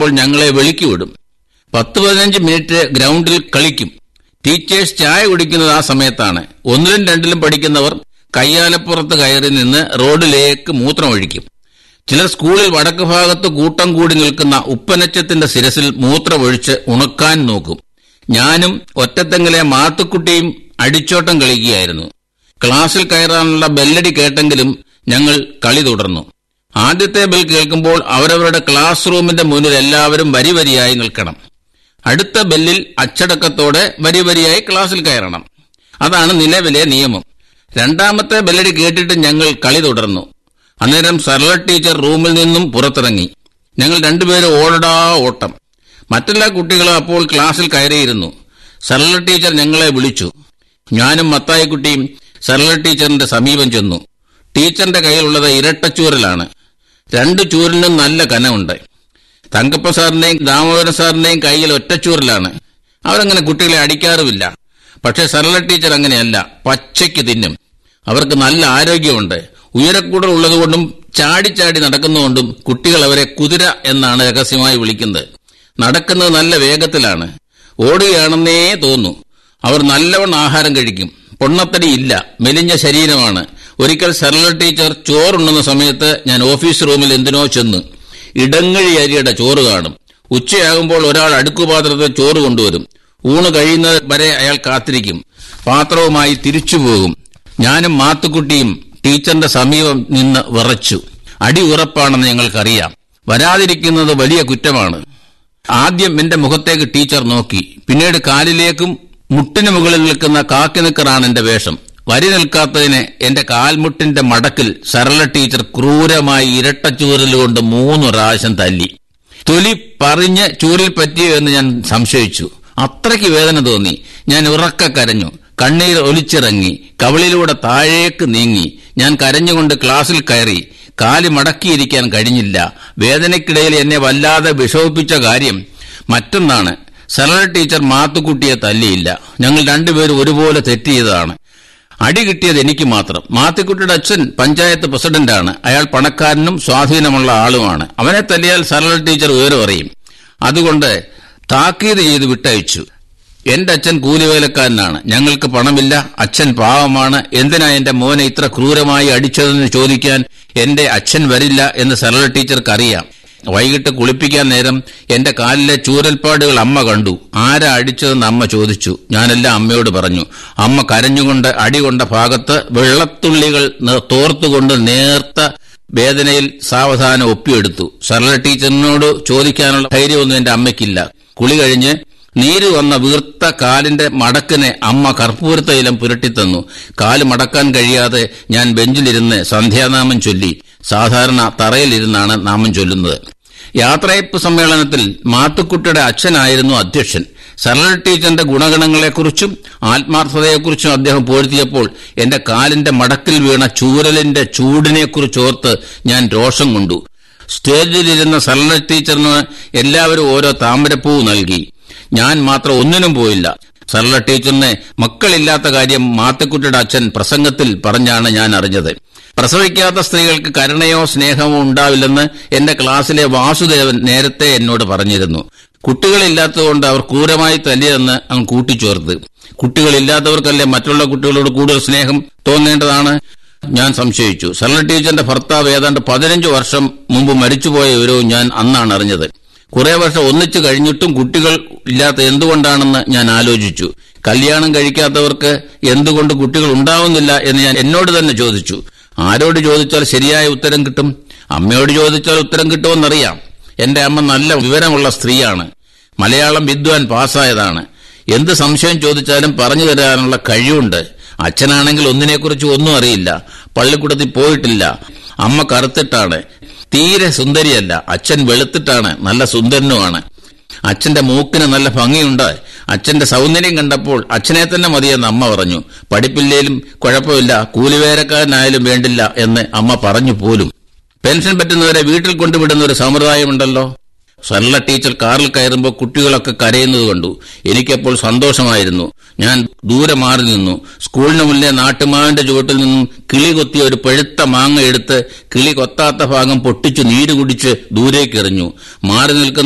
കഴിയുമ്പോൾ ഞങ്ങളെ വെളിക്ക് വിടും പത്ത് പതിനഞ്ച് മിനിറ്റ് ഗ്രൗണ്ടിൽ കളിക്കും ടീച്ചേഴ്സ് ചായ കുടിക്കുന്നത് ആ സമയത്താണ് ഒന്നിലും രണ്ടിലും പഠിക്കുന്നവർ കയ്യാലപ്പുറത്ത് കയറി നിന്ന് റോഡിലേക്ക് മൂത്രമൊഴിക്കും ചിലർ സ്കൂളിൽ വടക്ക് ഭാഗത്ത് കൂട്ടം കൂടി നിൽക്കുന്ന ഉപ്പനച്ചത്തിന്റെ ശിരസിൽ മൂത്രമൊഴിച്ച് ഉണക്കാൻ നോക്കും ഞാനും ഒറ്റത്തെങ്ങിലെ മാത്തുക്കുട്ടിയും അടിച്ചോട്ടം കളിക്കുകയായിരുന്നു ക്ലാസ്സിൽ കയറാനുള്ള ബെല്ലടി കേട്ടെങ്കിലും ഞങ്ങൾ കളി തുടർന്നു ആദ്യത്തെ ബെൽ കേൾക്കുമ്പോൾ അവരവരുടെ ക്ലാസ് റൂമിന്റെ മുന്നിൽ എല്ലാവരും വരി വരിയായി നിൽക്കണം അടുത്ത ബെല്ലിൽ അച്ചടക്കത്തോടെ വരി വരിയായി ക്ലാസ്സിൽ കയറണം അതാണ് നിലവിലെ നിയമം രണ്ടാമത്തെ ബെല്ലടി കേട്ടിട്ട് ഞങ്ങൾ കളി തുടർന്നു അന്നേരം സരള ടീച്ചർ റൂമിൽ നിന്നും പുറത്തിറങ്ങി ഞങ്ങൾ രണ്ടുപേരും ഓടടാ ഓട്ടം മറ്റെല്ലാ കുട്ടികളും അപ്പോൾ ക്ലാസ്സിൽ കയറിയിരുന്നു സരള ടീച്ചർ ഞങ്ങളെ വിളിച്ചു ഞാനും മത്തായിക്കുട്ടിയും സരള ടീച്ചറിന്റെ സമീപം ചെന്നു ടീച്ചറിന്റെ കയ്യിലുള്ളത് ഇരട്ടച്ചൂരലാണ് രണ്ട് ചൂരിനും നല്ല കനമുണ്ട് തങ്കപ്പ സാറിന്റെയും ദാമോദരൻ സാറിന്റെയും കയ്യിൽ ഒറ്റച്ചൂരിലാണ് അവരങ്ങനെ കുട്ടികളെ അടിക്കാറുമില്ല പക്ഷെ സരള ടീച്ചർ അങ്ങനെയല്ല പച്ചയ്ക്ക് തിന്നും അവർക്ക് നല്ല ആരോഗ്യമുണ്ട് ഉയരക്കൂടൽ ഉള്ളതുകൊണ്ടും ചാടിച്ചാടി നടക്കുന്നതുകൊണ്ടും കുട്ടികൾ അവരെ കുതിര എന്നാണ് രഹസ്യമായി വിളിക്കുന്നത് നടക്കുന്നത് നല്ല വേഗത്തിലാണ് ഓടുകയാണെന്നേ തോന്നു അവർ നല്ലവണ്ണം ആഹാരം കഴിക്കും പൊണ്ണത്തടി ഇല്ല മെലിഞ്ഞ ശരീരമാണ് ഒരിക്കൽ സരള ടീച്ചർ ചോറുണ്ണുന്ന സമയത്ത് ഞാൻ ഓഫീസ് റൂമിൽ എന്തിനോ ചെന്ന് ഇടങ്ങഴി അരിയുടെ ചോറ് കാണും ഉച്ചയാകുമ്പോൾ ഒരാൾ അടുക്കുപാത്രത്തിൽ ചോറ് കൊണ്ടുവരും ഊണ് കഴിയുന്നത് വരെ അയാൾ കാത്തിരിക്കും പാത്രവുമായി തിരിച്ചു പോകും ഞാനും മാത്തുക്കുട്ടിയും ടീച്ചറിന്റെ സമീപം നിന്ന് വിറച്ചു അടി ഉറപ്പാണെന്ന് ഞങ്ങൾക്കറിയാം വരാതിരിക്കുന്നത് വലിയ കുറ്റമാണ് ആദ്യം എന്റെ മുഖത്തേക്ക് ടീച്ചർ നോക്കി പിന്നീട് കാലിലേക്കും മുട്ടിന് മുകളിൽ നിൽക്കുന്ന കാക്കി നിക്കറാണ് എന്റെ വേഷം വരി നിൽക്കാത്തതിന് എന്റെ കാൽമുട്ടിന്റെ മടക്കിൽ സരള ടീച്ചർ ക്രൂരമായി ഇരട്ടച്ചൂരലുകൊണ്ട് മൂന്ന് പ്രാവശ്യം തല്ലി തൊലി പറഞ്ഞ് ചൂരിൽ പറ്റിയോ എന്ന് ഞാൻ സംശയിച്ചു അത്രയ്ക്ക് വേദന തോന്നി ഞാൻ ഉറക്ക കരഞ്ഞു കണ്ണീർ ഒലിച്ചിറങ്ങി കവിളിലൂടെ താഴേക്ക് നീങ്ങി ഞാൻ കരഞ്ഞുകൊണ്ട് ക്ലാസ്സിൽ കയറി കാല് മടക്കിയിരിക്കാൻ കഴിഞ്ഞില്ല വേദനയ്ക്കിടയിൽ എന്നെ വല്ലാതെ വിഷമിപ്പിച്ച കാര്യം മറ്റൊന്നാണ് സരള ടീച്ചർ മാത്തുക്കുട്ടിയെ തല്ലിയില്ല ഞങ്ങൾ രണ്ടുപേരും ഒരുപോലെ തെറ്റ് ചെയ്തതാണ് അടി കിട്ടിയത് എനിക്ക് മാത്രം മാത്തുക്കുട്ടിയുടെ അച്ഛൻ പഞ്ചായത്ത് പ്രസിഡന്റാണ് അയാൾ പണക്കാരനും സ്വാധീനമുള്ള ആളുമാണ് അവനെ തല്ലിയാൽ സരള ടീച്ചർ ഉയരം അറിയും അതുകൊണ്ട് താക്കീത് ചെയ്ത് വിട്ടയച്ചു എന്റെ അച്ഛൻ കൂലിവേലക്കാരനാണ് ഞങ്ങൾക്ക് പണമില്ല അച്ഛൻ പാവമാണ് എന്തിനാ എന്റെ മോനെ ഇത്ര ക്രൂരമായി അടിച്ചതെന്ന് ചോദിക്കാൻ എന്റെ അച്ഛൻ വരില്ല എന്ന് സരള ടീച്ചർക്ക് അറിയാം വൈകിട്ട് കുളിപ്പിക്കാൻ നേരം എന്റെ കാലിലെ ചൂരൽപ്പാടുകൾ അമ്മ കണ്ടു ആരാ അടിച്ചതെന്ന് അമ്മ ചോദിച്ചു ഞാനെല്ലാം അമ്മയോട് പറഞ്ഞു അമ്മ കരഞ്ഞുകൊണ്ട് അടി കൊണ്ട ഭാഗത്ത് വെള്ളത്തുള്ളികൾ ന- തോർത്തുകൊണ്ട് നേർത്ത വേദനയിൽ സാവധാനം ഒപ്പിയെടുത്തു സരള ടീച്ചറിനോട് ചോദിക്കാനുള്ള ധൈര്യമൊന്നും എന്റെ അമ്മയ്ക്കില്ല കുളി കഴിഞ്ഞ് നീര് വന്ന വീർത്ത കാലിന്റെ മടക്കിനെ അമ്മ കർപ്പൂരത്തൈലം പുരട്ടിത്തന്നു കാല് മടക്കാൻ കഴിയാതെ ഞാൻ ബെഞ്ചിലിരുന്ന് സന്ധ്യാനാമം ചൊല്ലി സാധാരണ തറയിലിരുന്നാണ് നാമം ചൊല്ലുന്നത് യാത്രയപ്പ് സമ്മേളനത്തിൽ മാത്തുക്കുട്ടിയുടെ അച്ഛനായിരുന്നു അധ്യക്ഷൻ സരള ടീച്ചറിന്റെ ഗുണഗണങ്ങളെക്കുറിച്ചും ആത്മാർത്ഥതയെക്കുറിച്ചും അദ്ദേഹം പോഴ്ത്തിയപ്പോൾ എന്റെ കാലിന്റെ മടക്കിൽ വീണ ചൂരലിന്റെ ചൂടിനെക്കുറിച്ചോർത്ത് ഞാൻ രോഷം കൊണ്ടു സ്റ്റേജിലിരുന്ന സരള ടീച്ചറിന് എല്ലാവരും ഓരോ താമരപ്പൂവ് നൽകി ഞാൻ മാത്രം ഒന്നിനും പോയില്ല സരള ടീച്ചറിന് മക്കളില്ലാത്ത കാര്യം മാത്തുക്കുട്ടിയുടെ അച്ഛൻ പ്രസംഗത്തിൽ പറഞ്ഞാണ് ഞാൻ അറിഞ്ഞത് പ്രസവിക്കാത്ത സ്ത്രീകൾക്ക് കരുണയോ സ്നേഹമോ ഉണ്ടാവില്ലെന്ന് എന്റെ ക്ലാസ്സിലെ വാസുദേവൻ നേരത്തെ എന്നോട് പറഞ്ഞിരുന്നു കുട്ടികളില്ലാത്തതുകൊണ്ട് അവർ ക്രൂരമായി തല്ലിയെന്ന് അവൻ കൂട്ടിച്ചേർത്ത് കുട്ടികളില്ലാത്തവർക്കല്ലേ മറ്റുള്ള കുട്ടികളോട് കൂടുതൽ സ്നേഹം തോന്നേണ്ടതാണ് ഞാൻ സംശയിച്ചു സരള ടീച്ചറിന്റെ ഭർത്താവ് ഏതാണ്ട് പതിനഞ്ച് വർഷം മുമ്പ് മരിച്ചുപോയ വിവരവും ഞാൻ അന്നാണ് അറിഞ്ഞത് കുറെ വർഷം ഒന്നിച്ചു കഴിഞ്ഞിട്ടും കുട്ടികൾ ഇല്ലാത്ത എന്തുകൊണ്ടാണെന്ന് ഞാൻ ആലോചിച്ചു കല്യാണം കഴിക്കാത്തവർക്ക് എന്തുകൊണ്ട് കുട്ടികൾ ഉണ്ടാവുന്നില്ല എന്ന് ഞാൻ എന്നോട് തന്നെ ചോദിച്ചു ആരോട് ചോദിച്ചാൽ ശരിയായ ഉത്തരം കിട്ടും അമ്മയോട് ചോദിച്ചാൽ ഉത്തരം കിട്ടുമെന്നറിയാം എന്റെ അമ്മ നല്ല വിവരമുള്ള സ്ത്രീയാണ് മലയാളം വിദ്വാൻ പാസ്സായതാണ് എന്ത് സംശയം ചോദിച്ചാലും പറഞ്ഞു തരാനുള്ള കഴിവുണ്ട് അച്ഛനാണെങ്കിൽ ഒന്നിനെക്കുറിച്ച് ഒന്നും അറിയില്ല പള്ളിക്കൂടത്തിൽ പോയിട്ടില്ല അമ്മ കറുത്തിട്ടാണ് തീരെ സുന്ദരിയല്ല അച്ഛൻ വെളുത്തിട്ടാണ് നല്ല സുന്ദരനുമാണ് അച്ഛന്റെ മൂക്കിന് നല്ല ഭംഗിയുണ്ട് അച്ഛന്റെ സൗന്ദര്യം കണ്ടപ്പോൾ അച്ഛനെ തന്നെ മതിയെന്ന് അമ്മ പറഞ്ഞു പഠിപ്പില്ലേലും കുഴപ്പമില്ല കൂലിവേലക്കാരനായാലും വേണ്ടില്ല എന്ന് അമ്മ പറഞ്ഞു പോലും പെൻഷൻ പറ്റുന്നവരെ വീട്ടിൽ കൊണ്ടുവിടുന്ന ഒരു സമ്പ്രദായമുണ്ടല്ലോ സരള ടീച്ചർ കാറിൽ കയറുമ്പോൾ കുട്ടികളൊക്കെ കരയുന്നത് കണ്ടു എനിക്കപ്പോൾ സന്തോഷമായിരുന്നു ഞാൻ ദൂരെ മാറി നിന്നു സ്കൂളിന് മുന്നേ നാട്ടുമാവിന്റെ ചുവട്ടിൽ നിന്നും കിളി കൊത്തിയ ഒരു പഴുത്ത മാങ്ങ എടുത്ത് കിളി കൊത്താത്ത ഭാഗം പൊട്ടിച്ചു നീര് കുടിച്ച് ദൂരേക്ക് എറിഞ്ഞു മാറി നിൽക്കുന്ന